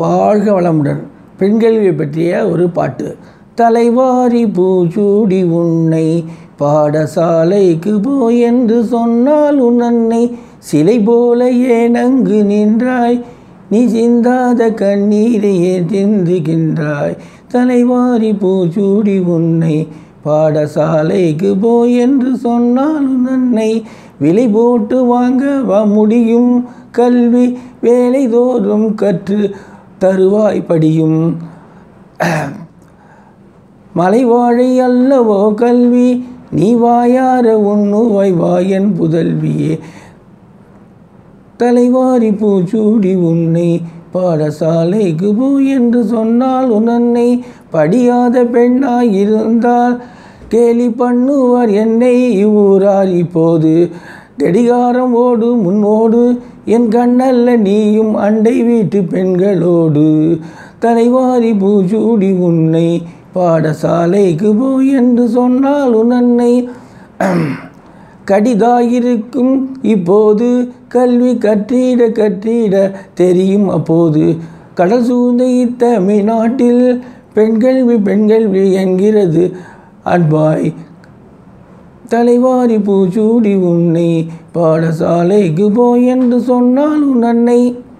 வாழ்க வளமுடன் பெண்கல்வியை பற்றிய ஒரு பாட்டு தலைவாரி பூச்சூடி உன்னை பாடசாலைக்கு போய் என்று சொன்னால் உன் அன்னை சிலை போல ஏன் அங்கு நின்றாய் நீ சிந்தாத கண்ணீரை ஏன் சிந்துகின்றாய் தலைவாரி பூச்சூடி உன்னை பாடசாலைக்கு போய் என்று சொன்னால் உன் அன்னை விலை போட்டு வாங்க வா முடியும் கல்வி வேலை தோறும் கற்று தருவாய் படியும் மலைவாழை அல்லவோ கல்வி நீ வாயார உண்ணுவாய் வாயன் புதல்வியே தலைவாரி பூச்சூடி உன்னை பாடசாலைக்கு போ என்று சொன்னால் உன்னை படியாத பெண்ணாய் இருந்தால் கேலி பண்ணுவார் என்னை இவ்வூரார் இப்போது கடிகாரம் ஓடு முன்னோடு என் கண்ணல்ல நீயும் அண்டை வீட்டு பெண்களோடு தலைவாரி பூச்சூடி உன்னை பாடசாலைக்கு போ என்று சொன்னால் உன்னை கடிதாயிருக்கும் இப்போது கல்வி கற்றிட கற்றிட தெரியும் அப்போது கடல் சூழ்ந்த இத்தமிழ்நாட்டில் பெண்கல்வி பெண்கல்வி என்கிறது அன்பாய் தலைவாரி பூச்சூடி உன்னை பாடசாலைக்கு போய் என்று சொன்னால் உன் அன்னை